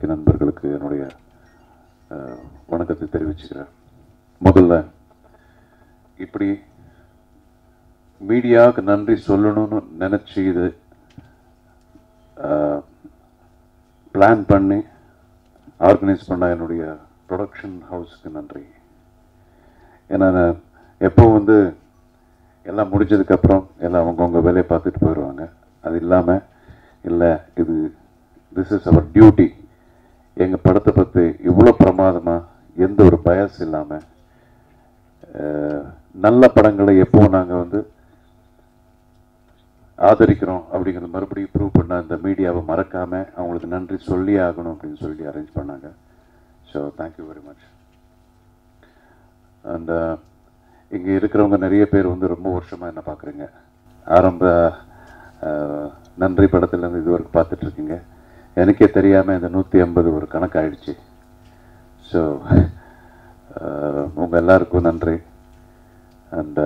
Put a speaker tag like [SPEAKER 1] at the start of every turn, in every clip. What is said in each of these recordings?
[SPEAKER 1] பத்திரிகை நண்பர்களுக்கு என்னுடைய அஹ், வணக்கத்தை தெரிவிச்சுக்கிறேன் முதல்ல இப்படி மீடியாவுக்கு நன்றி சொல்லணும்னு நினச்சி இது பிளான் பண்ணி ஆர்கனைஸ் பண்ண என்னுடைய ப்ரொடக்ஷன் ஹவுஸ்க்கு நன்றி ஏன்னா நான் எப்போ வந்து எல்லாம் முடிஞ்சதுக்கப்புறம் எல்லாம் அவங்கவுங்க வேலையை பார்த்துட்டு போயிடுவாங்க அது இல்லாமல் இல்லை இது திஸ் இஸ் அவர் டியூட்டி எங்கள் படத்தை பற்றி இவ்வளோ பிரமாதமாக எந்த ஒரு பயஸ் இல்லாமல் நல்ல படங்களை எப்போ நாங்கள் வந்து ஆதரிக்கிறோம் அப்படிங்கிறத மறுபடியும் ப்ரூவ் பண்ண இந்த மீடியாவை மறக்காமல் அவங்களுக்கு நன்றி சொல்லியே ஆகணும் அப்படின்னு சொல்லி அரேஞ்ச் பண்ணாங்க so thank you very much and இங்கே இருக்கிறவங்க நிறைய பேர் வந்து ரொம்ப வருஷமாக என்ன பார்க்குறீங்க ஆரம்ப அஹ், நன்றி படத்துலேருந்து இது வரைக்கும் பார்த்துட்ருக்கீங்க எனக்கே தெரியாமல் இந்த நூற்றி ஐம்பது ஒரு கணக்காயிடுச்சு ஸோ உங்கள் எல்லாருக்கும் நன்றி அண்ட்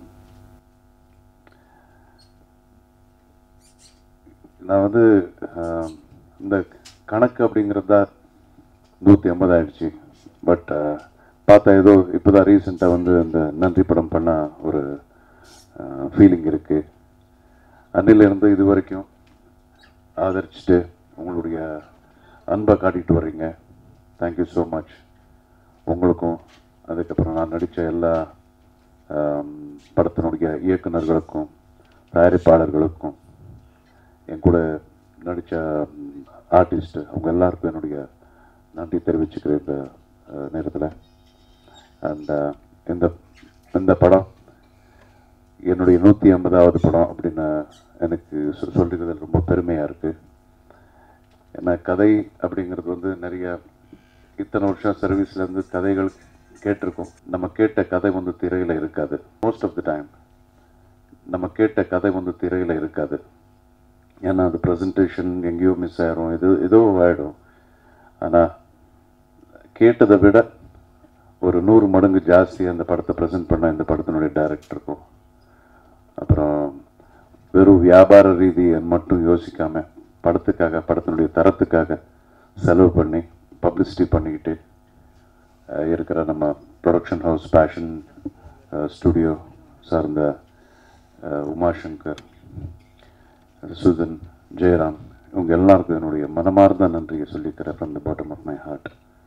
[SPEAKER 1] நான் வந்து அஹ், இந்த கணக்கு அப்படிங்கிறது தான் நூற்றி ஐம்பது ஆயிடுச்சு பட் பார்த்தா ஏதோ இப்போ தான் ரீசெண்டாக வந்து அந்த நன்றி படம் பண்ண ஒரு ஃபீலிங் இருக்குது அன்னிலிருந்து இது வரைக்கும் ஆதரிச்சுட்டு உங்களுடைய அன்பை காட்டிட்டு வர்றீங்க தேங்க்யூ ஸோ மச் உங்களுக்கும் அதுக்கப்புறம் நான் நடித்த எல்லா ஆம், படத்தினுடைய இயக்குனர்களுக்கும் தயாரிப்பாளர்களுக்கும் என் கூட நடித்த ஆர்டிஸ்ட் அவங்க எல்லாருக்கும் என்னுடைய நன்றி தெரிவிச்சுக்கிறேன் இந்த நேரத்தில் அண்ட் இந்த இந்த படம் என்னுடைய நூற்றி ஐம்பதாவது படம் அப்படின்னு எனக்கு சொ- சொல்லிக்கிறதுல ரொம்ப பெருமையாக இருக்குது ஏன்னா கதை அப்படிங்கிறது வந்து நிறைய இத்தனை வருஷம் சர்வீஸ்லேருந்து கதைகள் கேட்டிருக்கோம் நம்ம கேட்ட கதை வந்து திரையில் இருக்காது மோஸ்ட் ஆஃப் த டைம் நம்ம கேட்ட கதை வந்து திரையில் இருக்காது ஏன்னா அது ப்ரெசன்டேஷன் எங்கேயோ மிஸ் ஆயிரும் இது ஏதோ ஆகிடும் ஆனால் கேட்டதை விட ஒரு நூறு மடங்கு ஜாஸ்தி அந்த படத்தை ப்ரெசென்ட் பண்ண இந்த படத்தினுடைய டைரக்டருக்கும் அப்புறம் வெறும் வியாபார ரீதியை மட்டும் யோசிக்காம படத்துக்காக படத்தினுடைய தரத்துக்காக செலவு பண்ணி பப்ளிசிட்டி பண்ணிக்கிட்டு அஹ், இருக்கிற நம்ம ப்ரொடக்ஷன் ஹவுஸ் பேஷன் ஸ்டுடியோ சார்ந்த அஹ், உமாசங்கர் சுதன் ஜெயராம் இவங்க எல்லாருக்கும் என்னுடைய மனமார்ந்த நன்றியை சொல்லிக்கிறேன் from the bottom of my heart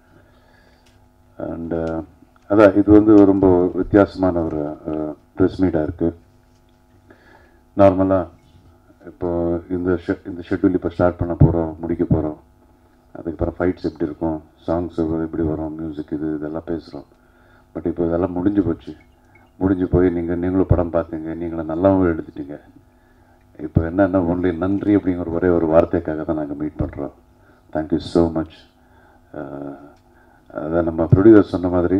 [SPEAKER 1] and அதான் இது வந்து ரொம்ப வித்தியாசமான ஒரு ப்ரெஸ் மீட்டாக இருக்குது நார்மலாக இப்போ இந்த ஷெ இந்த ஷெட்யூல் இப்போ ஸ்டார்ட் பண்ண போகிறோம் முடிக்க போகிறோம் அதுக்கப்புறம் ஃபைட்ஸ் எப்படி இருக்கும் சாங்ஸ் எப்படி வரும் மியூசிக் இது இதெல்லாம் பேசுகிறோம் பட் இப்போ இதெல்லாம் முடிஞ்சு போச்சு முடிஞ்சு போய் நீங்கள் நீங்களும் படம் பார்த்தீங்க நீங்களும் நல்லாவும் எடுத்துட்டீங்க இப்போ என்னென்ன ஒன்லி நன்றி அப்படிங்கிற ஒரே ஒரு வார்த்தைக்காக தான் நாங்கள் மீட் பண்ணுறோம் தேங்க்யூ ஸோ மச் அதான் நம்ம ப்ரொடியூசர் சொன்ன மாதிரி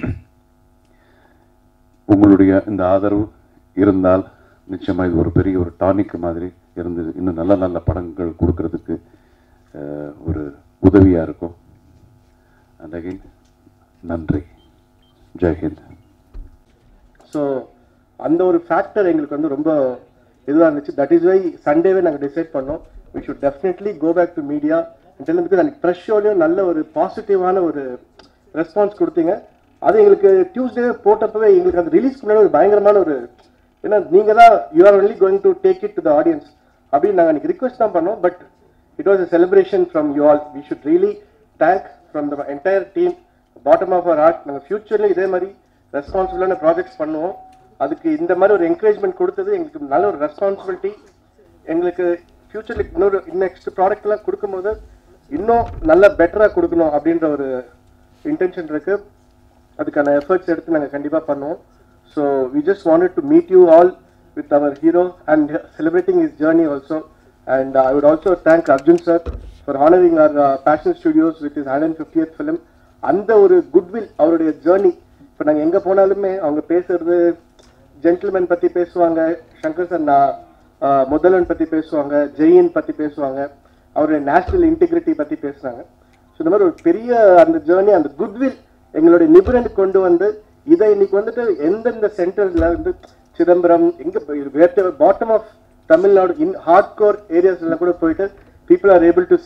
[SPEAKER 1] உங்களுடைய இந்த ஆதரவு இருந்தால் நிச்சயமாக இது ஒரு பெரிய ஒரு டானிக் மாதிரி இருந்து இன்னும் நல்ல நல்ல படங்கள் கொடுக்கறதுக்கு அஹ், ஒரு உதவியாக இருக்கும் அண்ட் அகைன் நன்றி ஜெய்ஹிந்த்
[SPEAKER 2] ஸோ அந்த ஒரு ஃபேக்டர் எங்களுக்கு வந்து ரொம்ப இதுவாக இருந்துச்சு தட் இஸ் வை சண்டேவே நாங்கள் டிசைட் பண்ணோம் we should definitely go back to media tell because அன்னைக்கு ப்ரெஷ் ஷோலையும் நல்ல ஒரு பாசிட்டிவான ஒரு ரெஸ்பான்ஸ் கொடுத்தீங்க அது எங்களுக்கு டியூஸ்டே போட்டப்பவே எங்களுக்கு அந்த ரிலீஸ்க்கு முன்னாடி ஒரு பயங்கரமான ஒரு ஏன்னா நீங்கள் தான் you are only going to take it to the audience அப்படின்னு நாங்கள் அன்னைக்கு ரிக்வஸ்ட் தான் பண்ணோம் but it was a celebration from you all we should really thank from the entire team bottom of our heart நாங்கள் ஃபியூச்சர்ல இதே மாதிரி ரெஸ்பான்சிபிளான projects பண்ணுவோம் அதுக்கு இந்த மாதிரி ஒரு என்கரேஜ்மெண்ட் கொடுத்தது எங்களுக்கு நல்ல ஒரு ரெஸ்பான்சிபிலிட்டி எங்களுக்கு ஃபியூச்சர்ல இன்னொரு நெக்ஸ்ட் ப்ராடக்ட்லாம் கொடுக்கும்போது இன்னும் நல்ல பெட்டராக கொடுக்கணும் அப்படின்ற ஒரு இன்டென்ஷன் இருக்கு அதுக்கான எஃபர்ட்ஸ் எடுத்து நாங்கள் கண்டிப்பாக பண்ணுவோம் so we just wanted to meet you all with our hero and celebrating his journey also and I would also thank Arjun sir for honouring our Passion Studios with his hundred fiftieth film அந்த ஒரு goodwill அவருடைய journey இப்போ நாங்கள் எங்கே போனாலுமே அவங்க பேசுறது gentleman பற்றி பேசுவாங்க சங்கர் சார் நான் ஆஹ், முதல்வன் பற்றி பேசுவாங்க ஜெயின் பற்றி பேசுவாங்க அவருடைய நேஷனல் இன்டிகிரிட்டி பற்றி பேசுகிறாங்க ஸோ இந்த மாதிரி ஒரு பெரிய அந்த ஜேர்னி அந்த குட்வில் எங்களுடைய நிபுணனுக்கு கொண்டு வந்து இதை இன்னைக்கு வந்துட்டு எந்தெந்த சென்டர்ஸ்ல இருந்து சிதம்பரம் எங்க bottom of Tamil Nadu in heart core ஏரியாஸ்ல கூட போயிட்டு people are able to see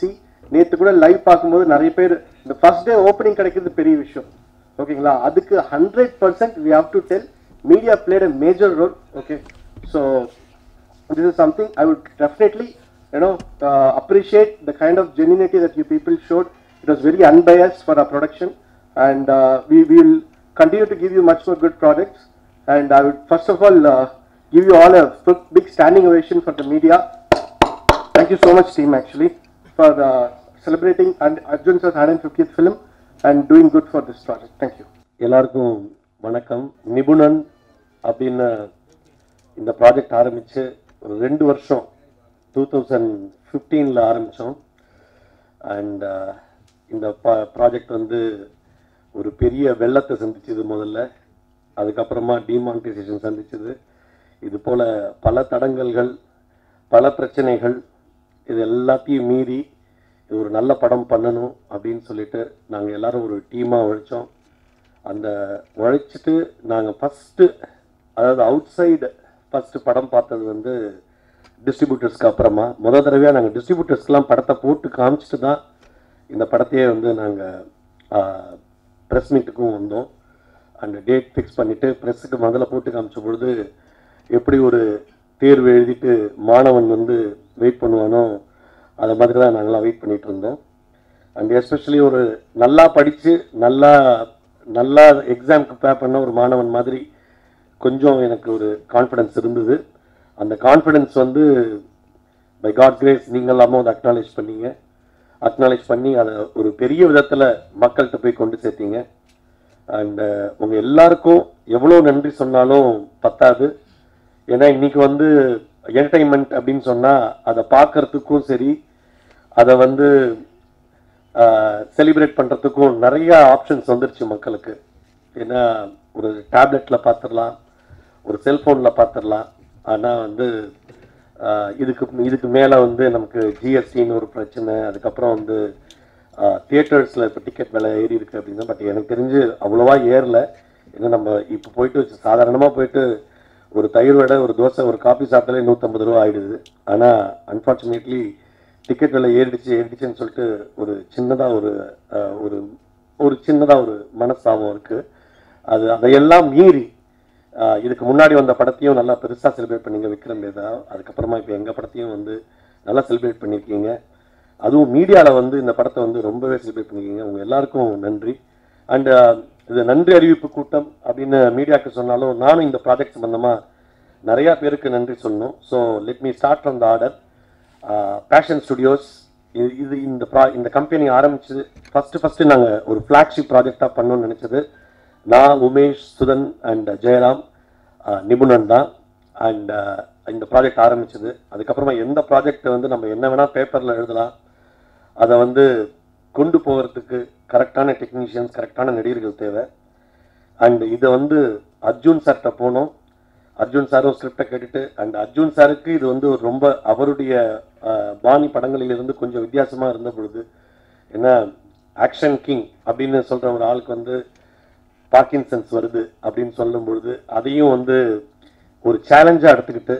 [SPEAKER 2] நேற்று கூட லைவ் பார்க்கும்போது நிறைய பேர் இந்த ஃபர்ஸ்ட் டே ஓப்பனிங் கிடைக்கிறது பெரிய விஷயம் ஓகேங்களா அதுக்கு hundred percent we have to tell media played a major role okay so this is something I would definitely, you know, uh, appreciate the kind of genuinity that you people showed. It was very unbiased for our production, and uh, we will continue to give you much more good products. And I would first of all uh, give you all a big- big standing ovation for the media. Thank you so much, team, actually, for uh, celebrating and Arjun sir's 150th film and doing good for this project. Thank you.
[SPEAKER 3] எல்லாருக்கும் வணக்கம் நிபுணன் அப்படின்னு இந்த project ஆரம்பித்து ஒரு ரெண்டு வருஷம் two thousand ஃபிஃப்டீனில் ஆரம்பித்தோம் and இந்த ப்ராஜெக்ட் வந்து ஒரு பெரிய வெள்ளத்தை சந்திச்சது முதல்ல அதுக்கப்புறமா டிமானிட்டைசேஷன் சந்திச்சது இது போல் பல தடங்கல்கள் பல பிரச்சனைகள் இது எல்லாத்தையும் மீறி இது ஒரு நல்ல படம் பண்ணணும் அப்படின்னு சொல்லிட்டு நாங்கள் எல்லாரும் ஒரு டீமாக உழைச்சோம் அந்த உழைச்சிட்டு நாங்கள் ஃபஸ்ட்டு அதாவது அவுட் சைடு ஃபஸ்ட்டு படம் பார்த்தது வந்து டிஸ்ட்ரிபியூட்டர்ஸ்க்கு அப்புறமா முத தடவையாக நாங்கள் டிஸ்ட்ரிபியூட்டர்ஸ்க்கெலாம் படத்தை போட்டு காமிச்சிட்டு தான் இந்த படத்தையே வந்து நாங்கள் ப்ரெஸ் மீட்டுக்கும் வந்தோம் அந்த டேட் ஃபிக்ஸ் பண்ணிவிட்டு ப்ரெஸ்ஸுக்கு முதல்ல போட்டு காமிச்ச பொழுது எப்படி ஒரு தேர்வு எழுதிட்டு மாணவன் வந்து வெயிட் பண்ணுவானோ அதை மாதிரி தான் நாங்களாம் வெயிட் பண்ணிட்டு இருந்தோம் அண்ட் எஸ்பெஷலி ஒரு நல்லா படித்து நல்லா நல்லா எக்ஸாம்க்கு ப்ரிப்பேர் பண்ண ஒரு மாணவன் மாதிரி கொஞ்சம் எனக்கு ஒரு கான்ஃபிடன்ஸ் இருந்தது அந்த கான்ஃபிடன்ஸ் வந்து பை காட் கிரேஸ் நீங்கள் எல்லாமும் அதை அக்னாலேஜ் பண்ணீங்க அக்னாலேஜ் பண்ணி அதை ஒரு பெரிய விதத்தில் மக்கள்கிட்ட போய் கொண்டு சேர்த்தீங்க அண்ட் உங்கள் எல்லாருக்கும் எவ்வளோ நன்றி சொன்னாலும் பத்தாது ஏன்னா இன்னைக்கு வந்து என்டர்டைன்மெண்ட் அப்படின்னு சொன்னால் அதை பார்க்கறதுக்கும் சரி அதை வந்து செலிப்ரேட் பண்ணுறதுக்கும் நிறைய ஆப்ஷன்ஸ் வந்துருச்சு மக்களுக்கு ஏன்னா ஒரு டேப்லெட்டில் பார்த்துடலாம் ஒரு செல்ஃபோனில் பார்த்துடலாம் ஆனால் வந்து ஆஹ் இதுக்கு இதுக்கு மேலே வந்து நமக்கு ஜிஎஸ்டின்னு ஒரு பிரச்சனை அதுக்கப்புறம் வந்து தியேட்டர்ஸில் இப்போ டிக்கெட் விலை ஏறி இருக்கு அப்படின்னா பட் எனக்கு தெரிஞ்சு அவ்வளோவா ஏறல ஏன்னா நம்ம இப்போ போயிட்டு சாதாரணமாக போயிட்டு ஒரு தயிர் வடை ஒரு தோசை ஒரு காபி சாப்பிட்டாலே நூற்றம்பது ரூபா ஆயிடுது ஆனால் அன்ஃபார்ச்சுனேட்லி டிக்கெட் விலை ஏறிடுச்சு ஏறிடுச்சுன்னு சொல்லிட்டு ஒரு சின்னதாக ஒரு ஆஹ் ஒரு ஒரு சின்னதாக ஒரு மனஸ்தாபம் இருக்குது அது அதையெல்லாம் மீறி ஆஹ் இதுக்கு முன்னாடி வந்த படத்தையும் நல்லா பெருசாக செலிப்ரேட் பண்ணீங்க விக்ரம் வேதா அதுக்கப்புறமா இப்போ எங்கள் படத்தையும் வந்து நல்லா செலிப்ரேட் பண்ணியிருக்கீங்க அதுவும் மீடியாவில் வந்து இந்த படத்தை வந்து ரொம்பவே செலிப்ரேட் பண்ணியிருக்கீங்க உங்கள் எல்லாருக்கும் நன்றி அண்ட் இது நன்றி அறிவிப்பு கூட்டம் அப்படின்னு மீடியாவுக்கு சொன்னாலும் நானும் இந்த ப்ராஜெக்ட் சம்மந்தமாக நிறையா பேருக்கு நன்றி சொல்லணும் so let me start from the order Passion Studios இது இது இந்த ப்ரா இந்த கம்பெனி ஆரம்பிச்சு ஃபஸ்ட்டு ஃபஸ்ட்டு நாங்கள் ஒரு ஃப்ளாக்ஷிப் ப்ராஜெக்டாக பண்ணணும்னு நினச்சது நான் உமேஷ் சுதன் அண்ட் ஜெயராம் ஆஹ் நிபுணன் தான் அண்ட் இந்த ப்ராஜெக்ட் ஆரம்பிச்சது அதுக்கப்புறமா எந்த ப்ராஜெக்ட் வந்து நம்ம என்ன வேணால் பேப்பரில் எழுதலாம் அதை வந்து கொண்டு போகிறதுக்கு கரெக்டான டெக்னீஷியன்ஸ் கரெக்டான நடிகர்கள் தேவை அண்ட் இதை வந்து அர்ஜுன் சார்கிட்ட போனோம் அர்ஜுன் சாரும் ஸ்கிரிப்டை கேட்டுட்டு அண்ட் அர்ஜுன் சாருக்கு இது வந்து ஒரு ரொம்ப அவருடைய ஆஹ், பாணி படங்களிலிருந்து கொஞ்சம் வித்தியாசமாக இருந்த பொழுது ஏன்னா ஆக்ஷன் கிங் அப்படின்னு சொல்கிற ஒரு ஆளுக்கு வந்து பார்க்கின்சன்ஸ் வருது அப்படின்னு சொல்லும் பொழுது அதையும் வந்து ஒரு சேலஞ்சாக எடுத்துக்கிட்டு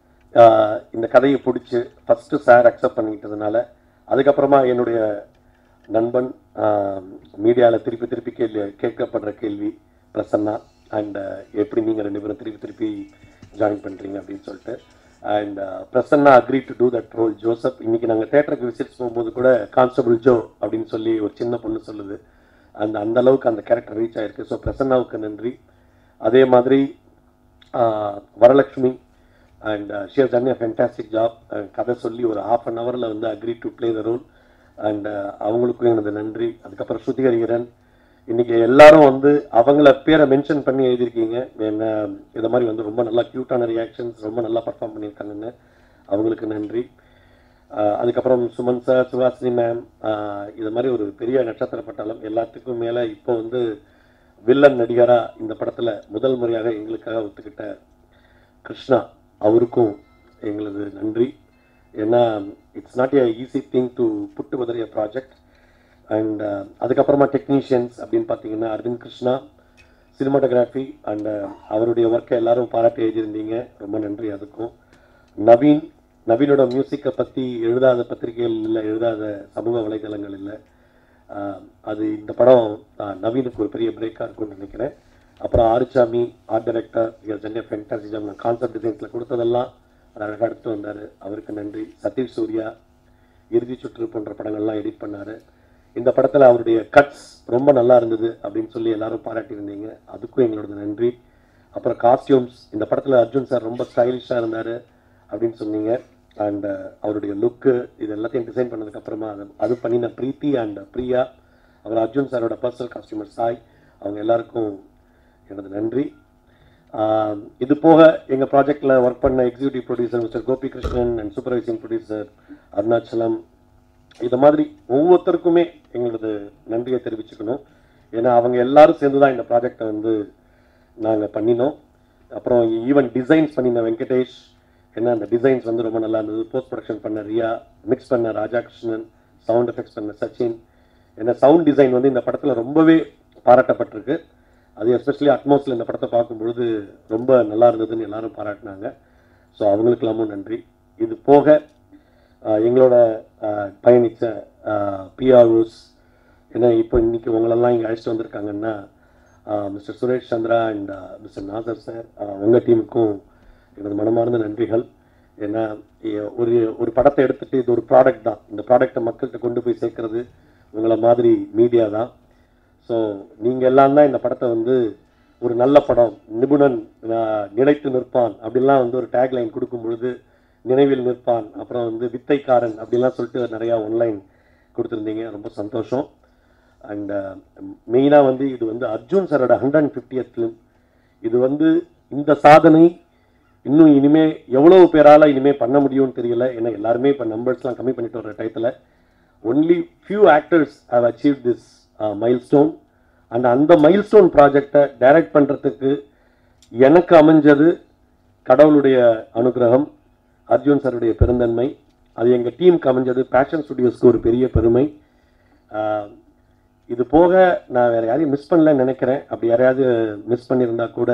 [SPEAKER 3] ஆஹ், இந்த கதையை பிடிச்சி ஃபஸ்ட்டு சார் அக்செப்ட் பண்ணிக்கிட்டதுனால அதுக்கப்புறமா என்னுடைய நண்பன் மீடியாவில் திருப்பி திருப்பி கேள்வி கேட்கப்படுற கேள்வி பிரசன்னா அண்ட் எப்படி நீங்கள் ரெண்டு பேரும் திருப்பி திருப்பி ஜாயின் பண்ணுறீங்க அப்படின்னு சொல்லிட்டு and Prasanna agree to do that role Joseph இன்னைக்கு நாங்கள் தேட்டருக்கு விசிட்ஸ் போகும்போது கூட கான்ஸ்டபிள் ஜோ அப்படின்னு சொல்லி ஒரு சின்ன பொண்ணு சொல்லுது அந்த அந்த அளவுக்கு அந்த கேரக்டர் ரீச் ஆயிருக்கு ஸோ பிரசன்னாவுக்கு நன்றி அதே மாதிரி ஆஹ், வரலட்சுமி அண்ட் ஷியர் தன் ஃபென்டாஸ்டிக் ஜாப் கதை சொல்லி ஒரு ஹாஃப் அன் ஹவரில் வந்து agree to play the role and அவங்களுக்கும் எனது நன்றி அதுக்கப்புறம் ஸ்ருதிகரிகரன் இன்னைக்கு எல்லாரும் வந்து அவங்கள பேரை மென்ஷன் பண்ணி எழுதியிருக்கீங்க என்ன இதை மாதிரி வந்து ரொம்ப நல்லா க்யூட்டான ரியாக்ஷன்ஸ் ரொம்ப நல்லா பர்ஃபார்ம் பண்ணியிருக்காங்கன்னு அவங்களுக்கு நன்றி ஆஹ் அதுக்கப்புறம் சுமன் சார் சுஹாசினி மேம் இது மாதிரி ஒரு பெரிய நட்சத்திர பட்டாளம் எல்லாத்துக்கும் மேலே இப்போ வந்து வில்லன் நடிகராக இந்த படத்தில் முதல் முறையாக எங்களுக்காக ஒத்துக்கிட்ட கிருஷ்ணா அவருக்கும் எங்களது நன்றி ஏன்னா it's not a easy thing to put உதறிய ப்ராஜெக்ட் அண்ட் அதுக்கப்புறமா டெக்னீஷியன்ஸ் அப்படின்னு பார்த்தீங்கன்னா அரவிந்த் கிருஷ்ணா சினிமாட்டோகிராஃபி அண்ட் அவருடைய ஒர்க்கை எல்லாரும் பாராட்டி எழுதியிருந்தீங்க ரொம்ப நன்றி அதுக்கும் நவீன் நவீனோட மியூசிக்கை பற்றி எழுதாத பத்திரிகைகள் இல்லை எழுதாத சமூக வலைதளங்கள் இல்லை ஆஹ் அது இந்த படம் ஆஹ் நவீனுக்கு ஒரு பெரிய பிரேக்காக இருக்கும்னு நினைக்கிறேன் அப்புறம் ஆறுச்சாமி ஆர்ட் டைரக்டர் ஜென்ய ஃபென்டாசிஜம் நான் கான்செப்ட் டிசைன்ஸில் கொடுத்ததெல்லாம் அது அழகாக எடுத்து வந்தார் அவருக்கு நன்றி சதீஷ் சூர்யா இறுதி சுற்று போன்ற படங்கள்லாம் எடிட் பண்ணார் இந்த படத்தில் அவருடைய கட்ஸ் ரொம்ப நல்லா இருந்தது அப்படின்னு சொல்லி எல்லாரும் பாராட்டியிருந்தீங்க அதுக்கும் எங்களோட நன்றி அப்புறம் காஸ்டியூம்ஸ் இந்த படத்தில் அர்ஜுன் சார் ரொம்ப ஸ்டைலிஷாக இருந்தார் அப்படின்னு சொன்னீங்க அண்ட் அவருடைய லுக்கு இது எல்லாத்தையும் டிசைன் பண்ணதுக்கு அப்புறமா அது அது பண்ணின பிரீத்தி அண்ட் பிரியா அப்புறம் அர்ஜுன் சாரோட பர்சனல் காஸ்டியூமர் சாய் அவங்க எல்லாருக்கும் எனது நன்றி ஆஹ் இது போக எங்கள் ப்ராஜெக்டில் ஒர்க் பண்ண executive producer mister Gopi Krishnan and supervising producer Arunachalam இது மாதிரி ஒவ்வொருத்தருக்குமே எங்களது நன்றியை தெரிவிச்சுக்கணும் ஏன்னா அவங்க எல்லாரும் சேர்ந்து தான் இந்த ப்ராஜெக்டை வந்து நாங்கள் பண்ணினோம் அப்புறம் ஈவன் டிசைன்ஸ் பண்ணின வெங்கடேஷ் ஏன்னா அந்த டிசைன்ஸ் வந்து ரொம்ப நல்லா இருந்தது போஸ்ட் ப்ரொடக்ஷன் பண்ண ரியா மிக்ஸ் பண்ண ராஜாகிருஷ்ணன் சவுண்ட் எஃபெக்ட்ஸ் பண்ண சச்சின் ஏன்னா சவுண்ட் டிசைன் வந்து இந்த படத்தில் ரொம்பவே பாராட்டப்பட்டிருக்கு அது எஸ்பெஷலி அட்மாஸில் இந்த படத்தை பார்க்கும்பொழுது ரொம்ப நல்லா இருந்ததுன்னு எல்லாரும் பாராட்டினாங்க ஸோ அவங்களுக்கெல்லாமும் நன்றி இது போக ஆஹ், எங்களோட ஆஹ், பயணித்த பிஆர்ஓஸ் ஏன்னா இப்போ இன்னைக்கு உங்களெல்லாம் இங்கே அழைச்சிட்டு வந்திருக்காங்கன்னா mister Suresh Chandra and mister Nassar sir உங்கள் டீமுக்கும் எனது மனமார்ந்த நன்றிகள் ஏன்னா எ- ஒரு ஒரு படத்தை எடுத்துட்டு இது ஒரு ப்ராடக்ட் தான் இந்த ப்ராடக்டை மக்கள்கிட்ட கொண்டு போய் சேர்க்கறது உங்களை மாதிரி மீடியா தான் ஸோ நீங்கள் எல்லாம் தான் இந்த படத்தை வந்து ஒரு நல்ல படம் நிபுணன் ஆஹ், நிலைத்து நிற்பான் அப்படிலாம் வந்து ஒரு டேக்லைன் கொடுக்கும் பொழுது நினைவில் நிற்பான் அப்புறம் வந்து வித்தைக்காரன் அப்படிலாம் சொல்லிட்டு நிறையா ஒன்லைன் கொடுத்துருந்தீங்க ரொம்ப சந்தோஷம் அண்ட் மெயினாக வந்து இது வந்து அர்ஜுன் சாரோட ஹண்ட்ரட் அண்ட் ஃபிஃப்டியத் ஃபிலிம் இது வந்து இந்த சாதனை இன்னும் இனிமே எவ்வளவு பேரால இனிமே பண்ண முடியும்னு தெரியல ஏன்னா எல்லாருமே இப்போ நம்பர்ஸ்லாம் கம்மி பண்ணிட்டு வர டயத்தில் only few actors have achieve this milestone and அந்த மைல்ஸ்டோன் ப்ராஜெக்டை டைரக்ட் பண்ணுறதுக்கு எனக்கு அமைஞ்சது கடவுளுடைய அனுகிரகம் அர்ஜுன் சாருடைய பெருந்தன்மை அது எங்கள் டீமுக்கு அமைஞ்சது பேஷன் ஸ்டுடியோஸ்க்கு ஒரு பெரிய பெருமை ஆஹ் இது போக நான் வேற யாரையும் மிஸ் பண்ணலன்னு நினைக்கிறேன் அப்படி யாரையாவது மிஸ் பண்ணியிருந்தா கூட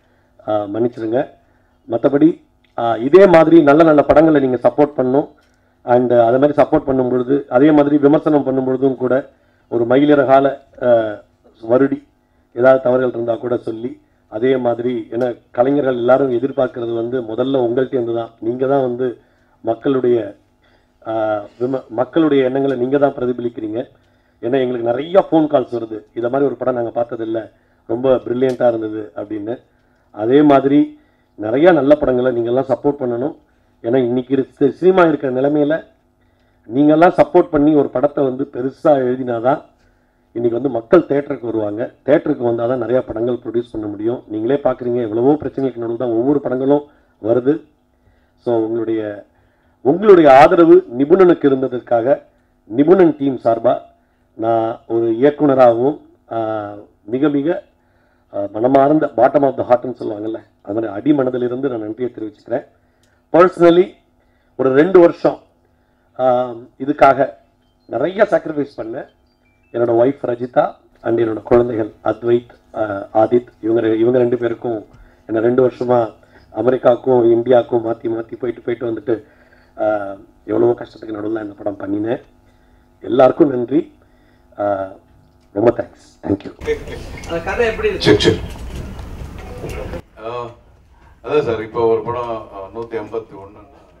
[SPEAKER 3] ஆஹ் மன்னிச்சிடுங்க மற்றபடி இதே மாதிரி நல்ல நல்ல படங்களை நீங்கள் சப்போர்ட் பண்ணும் அண்ட் அது மாதிரி சப்போர்ட் பண்ணும் பொழுது அதே மாதிரி விமர்சனம் பண்ணும் பொழுதும் கூட ஒரு மயிலிற கால ஆஹ் வருடி ஏதாவது தவறுகள் இருந்தால் கூட சொல்லி அதே மாதிரி ஏன்னா கலைஞர்கள் எல்லாரும் எதிர்பார்க்கறது வந்து முதல்ல உங்கள்கிட்ட இருந்து தான் நீங்கள் தான் வந்து மக்களுடைய ஆஹ் விம மக்களுடைய எண்ணங்களை நீங்கள் தான் பிரதிபலிக்கிறீங்க ஏன்னா எங்களுக்கு நிறைய ஃபோன் கால்ஸ் வருது இதை மாதிரி ஒரு படம் நாங்கள் பார்த்ததில்ல ரொம்ப ப்ரில்லியண்ட்டாக இருந்தது அப்படின்னு அதே மாதிரி நிறைய நல்ல படங்களை நீங்கள்லாம் சப்போர்ட் பண்ணணும் ஏன்னா இன்னைக்கு இருக்க சினிமா இருக்கிற நிலைமையில நீங்கள்லாம் சப்போர்ட் பண்ணி ஒரு படத்தை வந்து பெருசாக எழுதினாதான் இன்னைக்கு வந்து மக்கள் தேட்டருக்கு வருவாங்க தேட்டருக்கு வந்தால் தான் நிறையா படங்கள் ப்ரொடியூஸ் பண்ண முடியும் நீங்களே பார்க்குறீங்க எவ்வளவோ பிரச்சனைகளுக்கு நடுவில் தான் ஒவ்வொரு படங்களும் வருது ஸோ உங்களுடைய உங்களுடைய ஆதரவு நிபுணனுக்கு இருந்ததற்காக நிபுணன் டீம் சார்பாக நான் ஒரு இயக்குனராகவும் ஆஹ், மிக மிக ஆஹ், மனமார்ந்த பாட்டம் ஆஃப் த ஹார்ட்னு சொல்லுவாங்கல்ல அது மாதிரி அடிமனதிலிருந்து நான் நன்றியை தெரிவிச்சுக்கிறேன் பர்சனலி ஒரு ரெண்டு வருஷம் ஆஹ், இதுக்காக நிறைய சாக்ரிஃபைஸ் பண்ணேன் என்னோட ஒய்ஃப் ரஜிதா அண்ட் என்னோட குழந்தைகள் அத்வைத் ஆஹ், ஆதித் இவங்க ரெ- இவங்க ரெண்டு பேருக்கும் என்ன ரெண்டு வருஷமா அமெரிக்காவுக்கும் இந்தியாவுக்கும் மாற்றி மாற்றி போயிட்டு போயிட்டு வந்துட்டு ஆஹ், எவ்வளவோ கஷ்டத்துக்கு நடுவில் இந்த படம் பண்ணினேன் எல்லாருக்கும் நன்றி ஆஹ், ரொம்ப தேங்க்ஸ் தேங்க்யூ
[SPEAKER 4] அந்த கதை எப்படி இருக்கு
[SPEAKER 1] சரி சரி அதான் சார் இப்போ ஒரு படம் அஹ், நூத்தி ஐம்பத்தி ஒண்ணு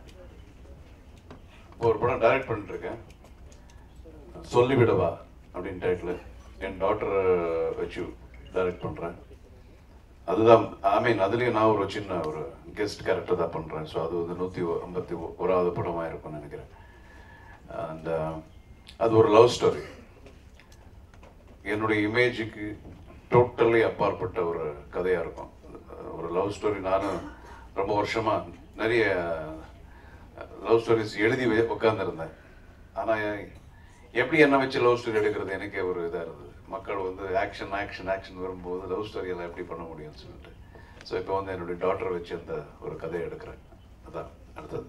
[SPEAKER 1] இப்போ ஒரு படம் டைரக்ட் பண்ணிட்டு இருக்கேன் சொல்லிவிடவா அப்படின்னு டைட்டில் என் டாட்டர் வச்சு டைரக்ட் பண்றேன் அதுதான் ஐ மீன் அதுலயும் நான் ஒரு சின்ன ஒரு கெஸ்ட் கேரக்டர் தான் பண்றேன் ஸோ அது வந்து நூத்தி ஒ- ஐம்பத்தி ஒ- ஓராவது படமா இருக்கும்னு நினைக்கிறேன் அண்ட் அது ஒரு லவ் ஸ்டோரி என்னுடைய இமேஜுக்கு டோட்டலி அப்பாற்பட்ட ஒரு கதையாக இருக்கும் ஒரு லவ் ஸ்டோரி நானும் ரொம்ப வருஷமா நிறைய லவ் ஸ்டோரிஸ் எழுதி உட்காந்துருந்தேன் ஆனால் எப்படி என்ன வச்சு லவ் ஸ்டோரி எடுக்கிறது எனக்கே ஒரு இதாக இருந்தது மக்கள் வந்து ஆக்ஷன் ஆக்ஷன் ஆக்ஷன் வரும்போது லவ் ஸ்டோரி எல்லாம் எப்படி பண்ண முடியும்னு சொல்லிட்டு ஸோ இப்போ வந்து என்னுடைய டாட்டர் வச்சு அந்த ஒரு கதையை எடுக்கிறேன் அதான் அடுத்தது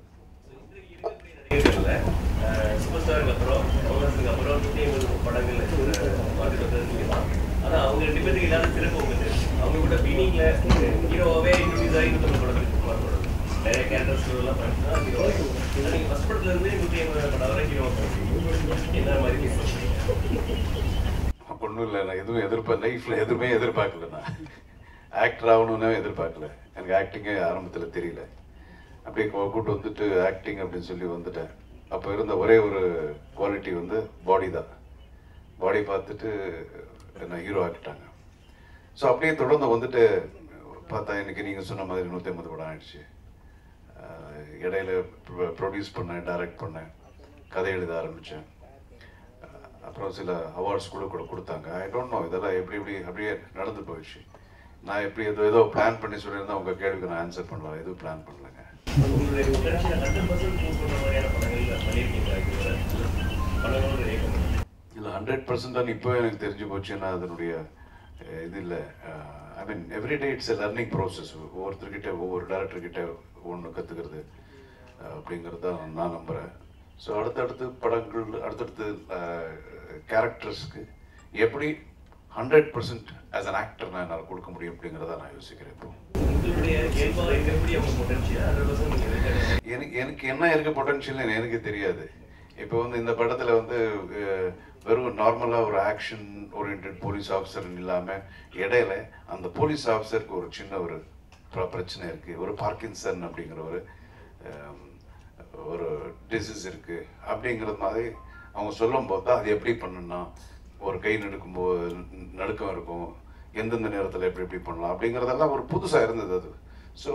[SPEAKER 4] சூப்பர் ஸ்டாருக்கு அப்புறம் கமல்ஹாசனுக்கு அப்புறம் நூற்றி ஐம்பது படங்கள் பார்த்துட்டு வந்தது நீங்க தான் ஆனால் அவங்க ரெண்டு பேருக்கு இல்லாத சிறப்பு உங்களுக்கு அவங்க கூட பீனிங்ல ஹீரோவாகவே இன்ட்ரடியூஸ் ஆகி நூற்றம்பது படங்கள் நிறைய கேரக்டர்ஸ் எல்லாம் பண்ணிட்டு தான் ஹீரோ நீங்க ஃபர்ஸ்ட் படத்துல இருந்து நூற்றி ஐம்பது படம் வரை ஹீரோ என்ன மாதிரி feel பண்றீங்க?
[SPEAKER 1] ஒன்றும் இல்லை நான் எதுவும் எதிர்பார்க்க லைஃப்பில் எதுவுமே எதிர்பார்க்கல நான் ஆக்டர் ஆகணும்னு எதிர்பார்க்கல எனக்கு ஆக்டிங்கே ஆரம்பத்தில் தெரியல அப்படியே கூ- கூட்டு வந்துட்டு ஆக்டிங் அப்படின்னு சொல்லி வந்துட்டேன் அப்போ இருந்த ஒரே ஒரு குவாலிட்டி வந்து பாடி தான் பாடி பார்த்துட்டு என்ன ஹீரோ ஆக்கிட்டாங்க ஸோ அப்படியே தொடர்ந்து வந்துட்டு பார்த்தா இன்னைக்கு நீங்கள் சொன்ன மாதிரி நூற்றி ஐம்பது படம் ஆயிடுச்சு அஹ் இடையில ப்ரொடியூஸ் பண்ணேன் டைரக்ட் பண்ணேன் கதை எழுத ஆரம்பித்தேன் அப்புறம் சில அவார்ட்ஸ் கூட கூட கொடுத்தாங்க ஐ டோன்ட் நோ இதெல்லாம் எப்படி எப்படி அப்படியே நடந்து போயிடுச்சு நான் எப்படி ஏதோ ஏதோ பிளான் பண்ணி சொல்லியிருந்தா உங்கள் கேள்விக்கு நான் ஆன்சர் பண்ணலாம் எதுவும் பிளான் பண்ணலங்க
[SPEAKER 4] உங்களுடைய potential 100% prove பண்ற மாதிரியான படங்கள் பண்ணியிருக்கீங்களா இதுவரை? படங்களோட இயக்கம்
[SPEAKER 1] இல்லை ஹண்ட்ரட் பர்சன்ட் தான் இப்போ எனக்கு தெரிஞ்சு போச்சுன்னா அதனுடைய அஹ், இது இல்லை I mean everyday it's a learning process ஒவ்வொருத்தர்கிட்ட ஒவ்வொரு டேரக்டர்கிட்ட ஒன்று கற்றுக்கிறது அப்படிங்கிறது தான் நான் நம்புகிறேன் ஸோ அடுத்தடுத்து படங்கள் அடுத்தடுத்து கேரக்டர்ஸ்க்கு எப்படி hundred percent as an actor நான் என்னால் கொடுக்க முடியும் அப்படிங்கிறத நான் யோசிக்கிறேன் இப்போ
[SPEAKER 4] உங்களுடைய இயல்பாக இருக்கக்கூடிய அவங்க பொட்டன்ஷியல் ஹண்ட்ரட் பர்சன்ட் நீங்கள் வெளிக்காட்டுறீங்க.
[SPEAKER 1] எனக்கு எனக்கு என்ன இருக்கு பொட்டன்ஷியல் எனக்கு தெரியாது இப்போ வந்து இந்த படத்துல வந்து அஹ், வெறும் நார்மலா ஒரு ஆக்ஷன் ஓரியன்ட் போலீஸ் ஆஃபீஸர் இல்லாம இடையில அந்த போலீஸ் ஆஃபீஸருக்கு ஒரு சின்ன ஒரு பிர- பிரச்சனை இருக்கு ஒரு பார்க்கின்சன் அப்படிங்கிற ஒரு அஹ், ஒரு டிசீஸ் இருக்கு அப்படிங்கிறது மாதிரி அவங்க சொல்லும் போது தான் அது எப்படி பண்ணணும்னா ஒரு கை நடுக்கும்போது நடுக்கம் இருக்கும் எந்தெந்த நேரத்தில் எப்படி எப்படி பண்ணலாம் அப்படிங்கிறதெல்லாம் ஒரு புதுசாக இருந்தது அது ஸோ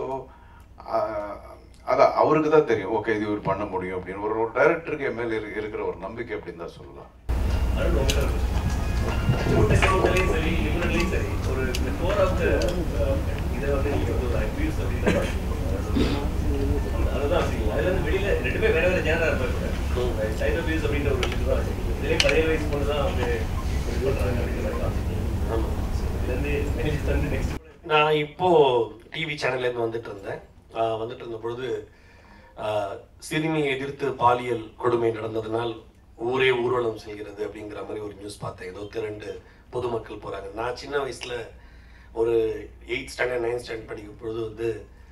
[SPEAKER 1] அதான் அவருக்கு தான் தெரியும் ஓகே இது இவர் பண்ண முடியும் அப்படின்னு ஒரு ஒரு டைரக்டருக்கு என் மேல இரு- இருக்கிற ஒரு நம்பிக்கை அப்படின்னு தான் சொல்லலாம்
[SPEAKER 4] அருண் உங்களோட மூட்டை கவுண்டர்லையும் சரி லிபரல்லையும் சரி ஒரு இந்த கோர் ஆஃப் த இதை வந்து நீங்கள் வந்து ஒரு அக்யூஸ் அப்படின்னு அதுதான் வச்சுக்கோங்க அதுல இருந்து வெளியில ரெண்டுமே வேற வேற ஜேனரா இருப்பாங்க கூட சைட் அபியூஸ் அப்படின்ற ஒரு விஷயம் தான் வச்சுக்கோங்க இதுலேயே பழைய வயசு பொண்ணு தான் வந்து இது பண்றாங்க அப்படிங்கிற மாதிரி தான் இதுலேருந்து பெனிஃபிட்ஸ் வந்து நெக்ஸ்ட்
[SPEAKER 3] நான் இப்போ டிவி சேனல்ல இருந்து வந்துட்டு இருந்தேன் ஆஹ் வந்துட்டு இருந்த பொழுது ஆஹ் சிறுமியை எதிர்த்து பாலியல் கொடுமை நடந்ததுனால் ஊரே ஊர்வலம் செல்கிறது அப்படிங்கிற மாதிரி ஒரு நியூஸ் பார்த்தேன் ஏதோ திரண்டு பொதுமக்கள் போறாங்க நான் சின்ன வயசுல ஒரு எயித் ஸ்டாண்டர்ட் நைன்த் ஸ்டாண்டர்ட் படிக்கும் பொழுது வந்து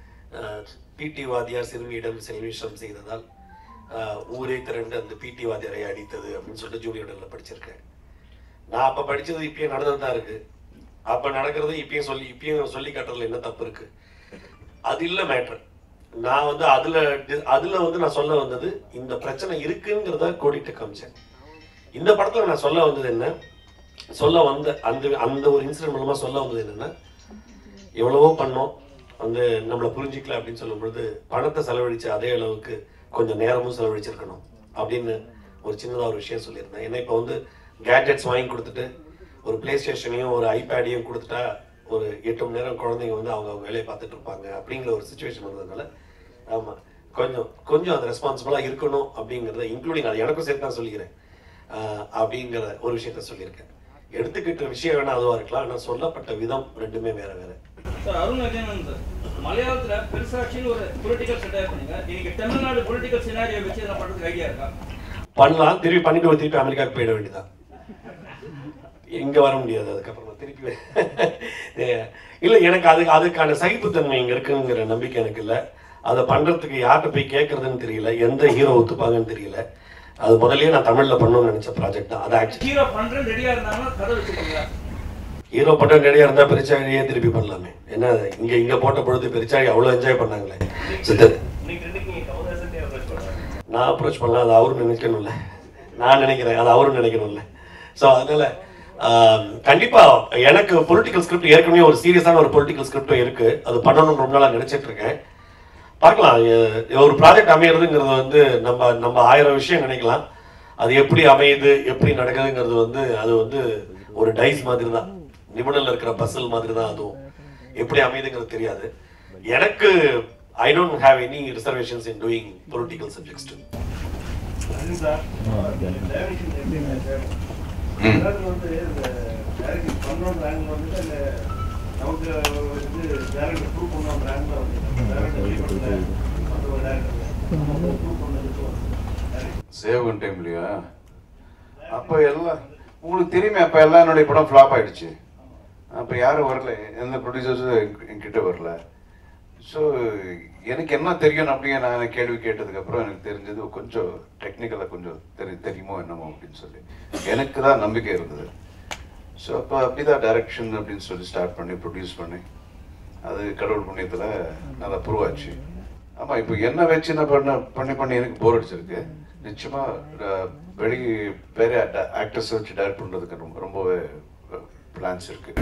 [SPEAKER 3] பிடி வாத்தியார் சிறுமியிடம் செல்விஷம் செய்ததால் ஆஹ் ஊரே திரண்டு அந்த பிடி வாத்தியாரை அடித்தது அப்படின்னு சொல்லிட்டு ஜூனியர்ல படிச்சிருக்கேன் நான் அப்ப படிச்சது இப்பயும் நடந்துட்டு தான் இருக்கு அப்ப நடக்கிறது இப்பயும் சொல்லி இப்பயும் சொல்லி காட்டுறதுல என்ன தப்பு இருக்கு அது இல்ல மேட்ரு நான் வந்து அதுல டி- அதுல வந்து நான் சொல்ல வந்தது இந்த பிரச்சனை இருக்குங்கிறத கோடிட்டு காமிச்சேன் இந்த படத்துல நான் சொல்ல வந்தது என்ன சொல்ல வந்த அந்த அந்த ஒரு இன்சிடென்ட் மூலமா சொல்ல வந்தது என்னன்னா எவ்வளவோ பண்ணோம் வந்து நம்மளை புரிஞ்சிக்கல அப்படின்னு சொல்லும் பொழுது பணத்தை செலவழிச்ச அதே அளவுக்கு கொஞ்சம் நேரமும் செலவழிச்சிருக்கணும் அப்படின்னு ஒரு சின்னதா ஒரு விஷயம் சொல்லியிருந்தேன் ஏன்னா இப்போ வந்து கேட்ஜெட்ஸ் வாங்கி கொடுத்துட்டு ஒரு பிளே ஸ்டேஷனையும் ஒரு ஐபேடையும் கொடுத்துட்டா ஒரு எட்டு மணி நேரம் குழந்தைங்க வந்து அவங்க அவங்க வேலையை பார்த்துட்டு இருப்பாங்க அப்படிங்கிற ஒரு சுச்சுவேஷன் வந்ததுனால ஆமா கொஞ்சம் கொஞ்சம் அது ரெஸ்பான்சிபிளாக இருக்கணும் அப்படிங்கிறத இன்க்ளூடிங் அது எனக்கும் சேர்த்து தான் சொல்லிக்கிறேன் ஆஹ் அப்படிங்கிற ஒரு விஷயத்த சொல்லியிருக்கேன் எடுத்துக்கிட்ட விஷயம் வேணா அதுவா இருக்கலாம் ஆனால் சொல்லப்பட்ட விதம் ரெண்டுமே வேற வேற
[SPEAKER 5] சார் அருண் விஜயனன் சார் மலையாளத்துல பெருசாட்சின்னு ஒரு பொலிட்டிக்கல் செட்டர் பண்ணீங்க இன்னைக்கு தமிழ்நாடு பொலிட்டிக்கல் சினாரியோ வச்சு இதில் பண்றதுக்கு ஐடியா இருக்கா
[SPEAKER 3] பண்ணலாம் திருப்பி பண்ணிட்டு ஒரு திருப்பி அமெரிக்காவுக்கு போயிட வேண்டியதான் இங்க வர முடியாது அதுக்கப்புறமா திருப்பி வ- இல்ல எனக்கு அது அதுக்கான சகிப்புத்தன்மை இங்க இருக்குங்கிற நம்பிக்கை எனக்கு இல்ல அதை பண்றதுக்கு யார்கிட்ட போய் கேட்கறதுன்னு தெரியல எந்த ஹீரோ ஒத்துப்பாங்கன்னு தெரியல அது முதல்லயே நான் தமிழ்ல பண்ணணும்னு நினைச்ச ப்ராஜெக்ட் தான் அது ஆக்சுவலி
[SPEAKER 5] ஹீரோ பண்றேன் ரெடியா இருந்தாங்கன்னா கதை வச்சுக்கோங்க
[SPEAKER 3] ஹீரோ பட்ட ரெடியா இருந்தா பெருச்சாழியே திருப்பி பண்ணலாமே என்ன இங்க இங்க போட்ட பொழுது பெருச்சாழி அவ்வளவு என்ஜாய் பண்ணாங்களே சித்தர்
[SPEAKER 4] இன்னைக்கு ரெண்டுக்கு நீங்கள் கமல்ஹாசன்டே அப்ரோச் பண்ணுறாங்க
[SPEAKER 3] நான் அப்ரோச் பண்ணலாம் அது அவரும் நினைக்கணும்ல நான் நினைக்கிறேன் அது அவரும் நினைக்கணும்ல ஸோ அதனால ஆம், கண்டிப்பா எனக்கு பொலிட்டிக்கல் ஸ்கிரிப்ட் ஏற்கனவே ஒரு சீரியஸான ஒரு பொலிட்டிக்கல் ஸ்கிரிப்டும் இருக்கு அது பண்ணணும்னு ரொம்ப நாளாக நினைச்சிட்டு இருக்கேன் பார்க்கலாம் எ- ஒரு ப்ராஜெக்ட் அமையிறதுங்கிறது வந்து நம்ம நம்ம ஆயிரம் விஷயம் நினைக்கலாம் அது எப்படி அமையுது எப்படி நடக்குதுங்கிறது வந்து அது வந்து ஒரு டைஸ் மாதிரி தான் நிபுணர்ல இருக்கிற பஸ்ஸல் மாதிரி தான் அதுவும் எப்படி அமையுதுங்கிறது தெரியாது எனக்கு I don't have any reservations in doing political subjects to
[SPEAKER 2] sir direction எப்படிங்க சார் எல்லாரும் வந்து இந்த டைரக்ஷன் பண்ணோன்ற ஆங்கிள் வந்து அந்த நமக்கு வந்து டேரக்டர் ப்ரூவ் பண்ணோன்ற ஆங்கிள் வந்து டேரக்டர் வெளிப்படுத்த அந்த ஒரு டேரக்டர் ப்ரூவ் பண்ணதுக்கு
[SPEAKER 1] சேவகன் டைம்லையா அப்போ எல்லாம் உங்களுக்கு தெரியுமே அப்போ எல்லாம் என்னுடைய படம் ஃப்ளாப் ஆயிடுச்சு அப்போ யாரும் வரல எந்த ப்ரொடியூசர்ஸும் என்கிட்ட வரல ஸோ எனக்கு என்ன தெரியும் அப்படியே நான் கேள்வி கேட்டதுக்கப்புறம் எனக்கு தெரிஞ்சது கொஞ்சம் டெக்னிக்கலாக கொஞ்சம் தெரி தெரியுமோ என்னமோ அப்படின்னு சொல்லி எனக்கு தான் நம்பிக்கை இருந்தது ஸோ அப்போ அப்படிதான் டைரக்ஷன் அப்படின்னு சொல்லி ஸ்டார்ட் பண்ணி ப்ரொடியூஸ் பண்ணி அது கடவுள் புண்ணியத்தில் நல்லா ப்ரூவ் ஆச்சு ஆமாம் இப்போ என்ன வச்சு நான் பண்ண பண்ணி பண்ணி எனக்கு போர் அடிச்சிருக்கு நிச்சயமாக வெளி வேற ஆக்டர்ஸ் வச்சு டைரக்ட் பண்ணுறதுக்கு ரொம்ப ரொம்பவே பிளான்ஸ் இருக்கு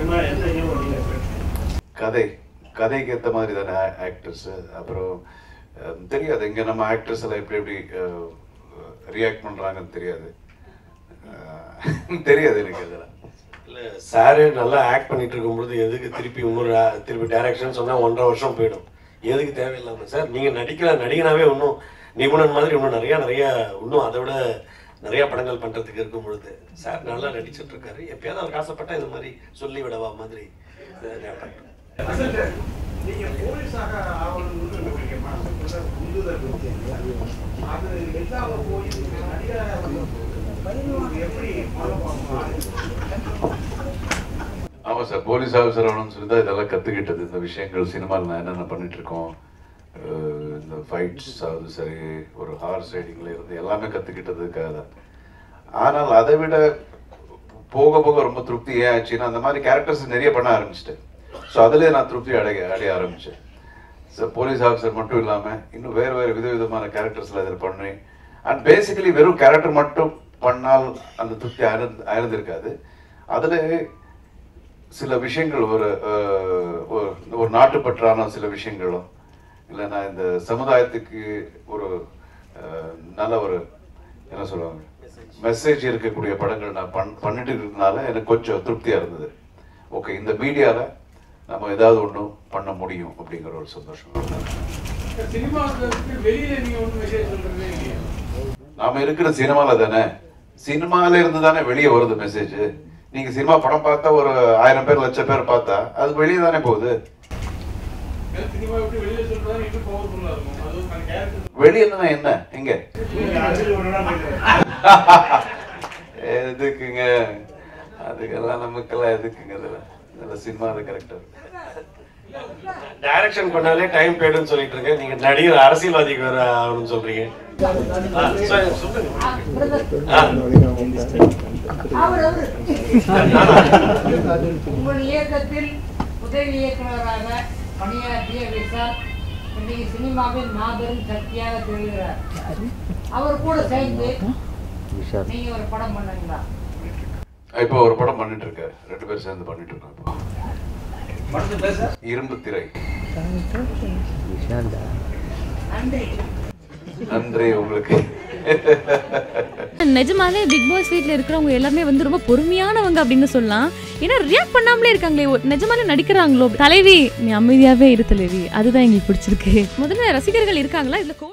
[SPEAKER 1] கதை கதைக்கு ஏற்ற மாதிரி தானே ஆக்டர்ஸ் அப்புறம் அஹ், தெரியாது இங்கே நம்ம ஆக்டர்ஸ் எல்லாம் எப்படி எப்படி ரியாக்ட் பண்ணுறாங்கன்னு தெரியாது அஹ், தெரியாது எனக்கு அதெல்லாம்
[SPEAKER 3] இல்லை சாரு நல்லா ஆக்ட் பண்ணிட்டு இருக்கும்பொழுது எதுக்கு திருப்பி இன்னொரு a- திருப்பி டைரக்ஷன் சொன்னால் ஒன்றரை வருஷம் போயிடும் எதுக்கு தேவையில்லாமல் சார் நீங்கள் நடிக்கிற நடிகனாவே இன்னும் நிபுணன் மாதிரி இன்னும் நிறையா நிறையா இன்னும் அதை விட நிறையா படங்கள் பண்ணுறதுக்கு இருக்கும் பொழுது சார் நல்லா நடிச்சிட்டு இருக்காரு எப்பயாவது அவருக்கு ஆசைப்பட்டா இது மாதிரி சொல்லி விடவா மாதிரி அஹ், நான் பண்றேன்.
[SPEAKER 6] நீங்க போலீஸாக ஆகணும்னு உங்களுக்கு மனசுக்குள்ள உந்துதல் இருக்கு இல்லையா? அது இல்லாம போய் நீங்க நடிகரா உங்களுக்கு எப்படி மனோபாவம்
[SPEAKER 1] ஆமாம் சார் போலீஸ் ஆஃபீஸர் ஆகணும்னு சொல்லி தான் இதெல்லாம் கற்றுக்கிட்டது இந்த விஷயங்கள் சினிமாவில் நான் என்னென்ன பண்ணிட்டு இருக்கோம் அஹ் இந்த ஃபைட்ஸ் ஆகுது சரி ஒரு ஹார்ஸ் ரைடிங்கில் இருந்து எல்லாமே கற்றுக்கிட்டதுக்காக தான் ஆனால் அதை விட போக போக ரொம்ப திருப்தி ஏன் ஆச்சுன்னா அந்த மாதிரி கேரக்டர்ஸ் நிறைய பண்ண ஆரம்பிச்சிட்டேன் ஸோ அதுலேயே நான் திருப்தி அடைய அடைய ஆரம்பித்தேன் ஸோ போலீஸ் ஆஃபீஸர் மட்டும் இல்லாமல் இன்னும் வேறு வேறு விதவிதமான கேரக்டர்ஸில் அதில் பண்ணி அண்ட் பேசிக்கலி வெறும் கேரக்டர் மட்டும் பண்ணால் அந்த திருப்தி ஆயிருந்து ஆயிருந்திருக்காது அதில் சில விஷயங்கள் ஒரு அஹ், ஒரு- ஒரு நாட்டுப்பற்றான சில விஷயங்களும் இல்லைன்னா இந்த சமுதாயத்துக்கு ஒரு அஹ், நல்ல ஒரு என்ன சொல்லுவாங்க மெசேஜ் இருக்கக்கூடிய படங்கள் நான் பண் பண்ணிட்டு இருக்கிறதுனால எனக்கு கொஞ்சம் திருப்தியாக இருந்தது ஓகே இந்த மீடியாவில் நம்ம ஏதாவது ஒன்று பண்ண முடியும் அப்படிங்கிற ஒரு சந்தோஷம்
[SPEAKER 6] சினிமாவுக்கு வெளியில நீங்க ஒன்றும் மெசேஜ் சொல்றதே இல்லையா
[SPEAKER 1] நாம இருக்கிற சினிமால தானே சினிமால இருந்து தானே வெளியே வருது மெசேஜ் நீங்க சினிமா படம் பார்த்தா ஒரு ஆயிரம் பேர் லட்சம் பேர் பார்த்தா அது வெளியே தானே போகுது
[SPEAKER 6] சினிமா எப்படி வெளியில சொல்றதா இன்னும் பவர்ஃபுல்லா இருக்கும் அது ஒரு கேரக்டர்
[SPEAKER 1] வெளியே என்ன எங்க எதுக்குங்க அதுக்கெல்லாம் நமக்கெல்லாம் எதுக்குங்க இதெல்லாம் இதெல்லாம் சினிமா அது கரெக்டா
[SPEAKER 3] டைரக்ஷன் பண்ணாலே டைம் போயிடுன்னு சொல்லிட்டு இருக்கேன் நீங்க நடிகர் அரசியல்வாதிக்கு வேற ஆகணும்னு சொல்றீங்க ஆ, சரி, சொல்லுங்க ஆ,
[SPEAKER 7] உங்கள் இயக்கத்தில் உதவி இயக்குநராக பணியாற்றிய விஷால் இன்னைக்கு சினிமாவின் மாபெரும் சக்தியாக திகழ்கிறார் அவர் கூட சேர்ந்து நீங்க ஒரு படம் பண்ணுங்களா
[SPEAKER 1] இப்போ ஒரு படம் பண்ணிட்டு இருக்காரு ரெண்டு பேரும் சேர்ந்து பண்ணிட்டு இருக்கோம் இப்போ இரும்பு திரை
[SPEAKER 7] நன்றி
[SPEAKER 1] நன்றி உங்களுக்கு
[SPEAKER 8] நிஜமாலே பிக் பாஸ் வீட்ல இருக்கிறவங்க எல்லாமே வந்து ரொம்ப பொறுமையானவங்க அப்படின்னு சொல்லலாம் ஏன்னா ரியாக்ட் பண்ணாமலே இருக்காங்களே ஒ- நிஜமாலே நடிக்கிறாங்களோ தலைவி நீ அமைதியாவே இரு தலைவி அதுதான் எங்களுக்கு பிடிச்சிருக்கு முதல்ல ரசிகர்கள் இருக்காங்களா இதுல